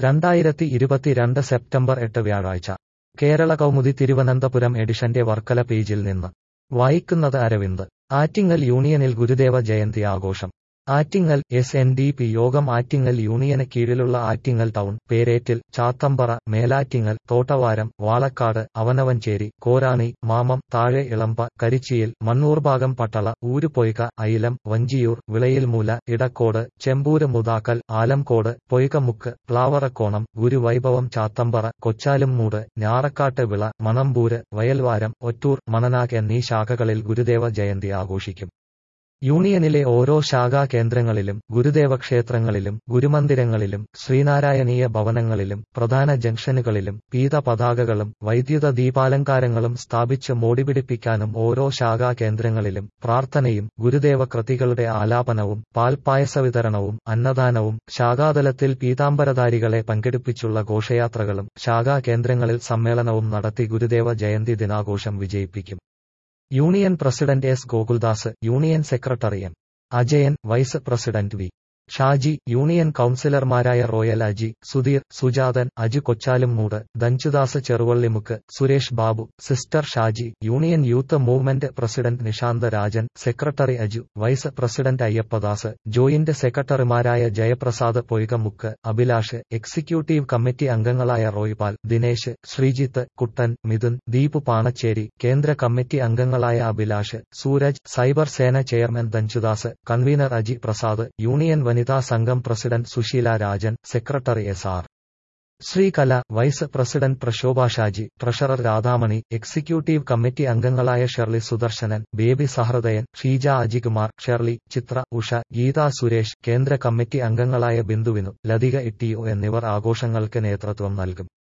രണ്ടായിരത്തി ഇരുപത്തിരണ്ട് സെപ്റ്റംബർ എട്ട് വ്യാഴാഴ്ച കേരള കൗമുദി തിരുവനന്തപുരം എഡിഷന്റെ വർക്കല പേജിൽ നിന്ന് വായിക്കുന്നത് അരവിന്ദ് ആറ്റിങ്ങൽ യൂണിയനിൽ ഗുരുദേവ ജയന്തി ആഘോഷം Attingal S N D P Yogam Attingal യൂണിയന് കീഴിലുള്ള ആറ്റിങ്ങൽ ടൗൺ പേരേറ്റിൽ ചാത്തമ്പറ മേലാറ്റിങ്ങൽ തോട്ടവാരം വാളക്കാട് അവനവഞ്ചേരി കോരാണി മാമം താഴെ ഇളമ്പ കരിച്ചിയിൽ മണ്ണൂർഭാഗം പട്ടള ഊരുപൊയ്ക അയിലം വഞ്ചിയൂർ വിളയിൽമൂല ഇടക്കോട് ചെമ്പൂര് മുതാക്കൽ ആലംകോട് പൊയ്കമുക്ക് പ്ലാവറക്കോണം ഗുരുവൈഭവം ചാത്തമ്പറ കൊച്ചാലുംമൂട് ഞാറക്കാട്ട് വിള മണമ്പൂര് വയൽവാരം ഒറ്റൂർ മണനാഗ് എന്നീ ശാഖകളിൽ ഗുരുദേവ ജയന്തി ആഘോഷിക്കും യൂണിയനിലെ ഓരോ ശാഖാ കേന്ദ്രങ്ങളിലും ഗുരുദേവ ക്ഷേത്രങ്ങളിലും ഗുരുമന്ദിരങ്ങളിലും ശ്രീനാരായണീയ ഭവനങ്ങളിലും പ്രധാന ജംഗ്ഷനുകളിലും പീത പതാകകളും വൈദ്യുത ദീപാലങ്കാരങ്ങളും സ്ഥാപിച്ച് മോടിപിടിപ്പിക്കാനും ഓരോ ശാഖാ കേന്ദ്രങ്ങളിലും പ്രാർത്ഥനയും ഗുരുദേവ കൃതികളുടെ ആലാപനവും പാൽപ്പായസ വിതരണവും അന്നദാനവും ശാഖാതലത്തിൽ പീതാംബരധാരികളെ പങ്കെടുപ്പിച്ചുള്ള ഘോഷയാത്രകളും ശാഖാ കേന്ദ്രങ്ങളിൽ സമ്മേളനവും നടത്തി ഗുരുദേവ ജയന്തി ദിനാഘോഷം വിജയിപ്പിക്കും union president S Gokuldas union secretary M Ajayan vice president V Shaji union കൌൺസിലർമാരായ Royal Aji Sudheer Sujathan Aju Kochalumoodu Danjudas Cheruvallimukku Suresh Babu sister Shaji union youth movement president Nishanth Rajan secretary Aju vice president Ayyappadas joint സെക്രട്ടറിമാരായ ജയപ്രസാദ് പൊയ്കമുക്ക് അഭിലാഷ് എക്സിക്യൂട്ടീവ് കമ്മിറ്റി അംഗങ്ങളായ റോയ്പാൽ ദിനേശ് ശ്രീജിത്ത് കുട്ടൻ മിഥുൻ ദീപു പാണച്ചേരി കേന്ദ്ര കമ്മിറ്റി അംഗങ്ങളായ Abhilash Sooraj cyber Sena chairman Danjudas convener Aji Prasad union വനിതാ സംഘം president Susheela Rajan secretary S R Sreekala vice president Prashobha Shaji treasurer Radhamani executive committee അംഗങ്ങളായ Shirley Sudarshanan Baby Sahridayan Sheeja Ajikumar Shirley Chithra Usha Geetha Suresh കേന്ദ്ര committee അംഗങ്ങളായ ബിന്ദുവിനു ലതിക ഇട്ടിയു എന്നിവർ ആഘോഷങ്ങൾക്ക് നേതൃത്വം നൽകും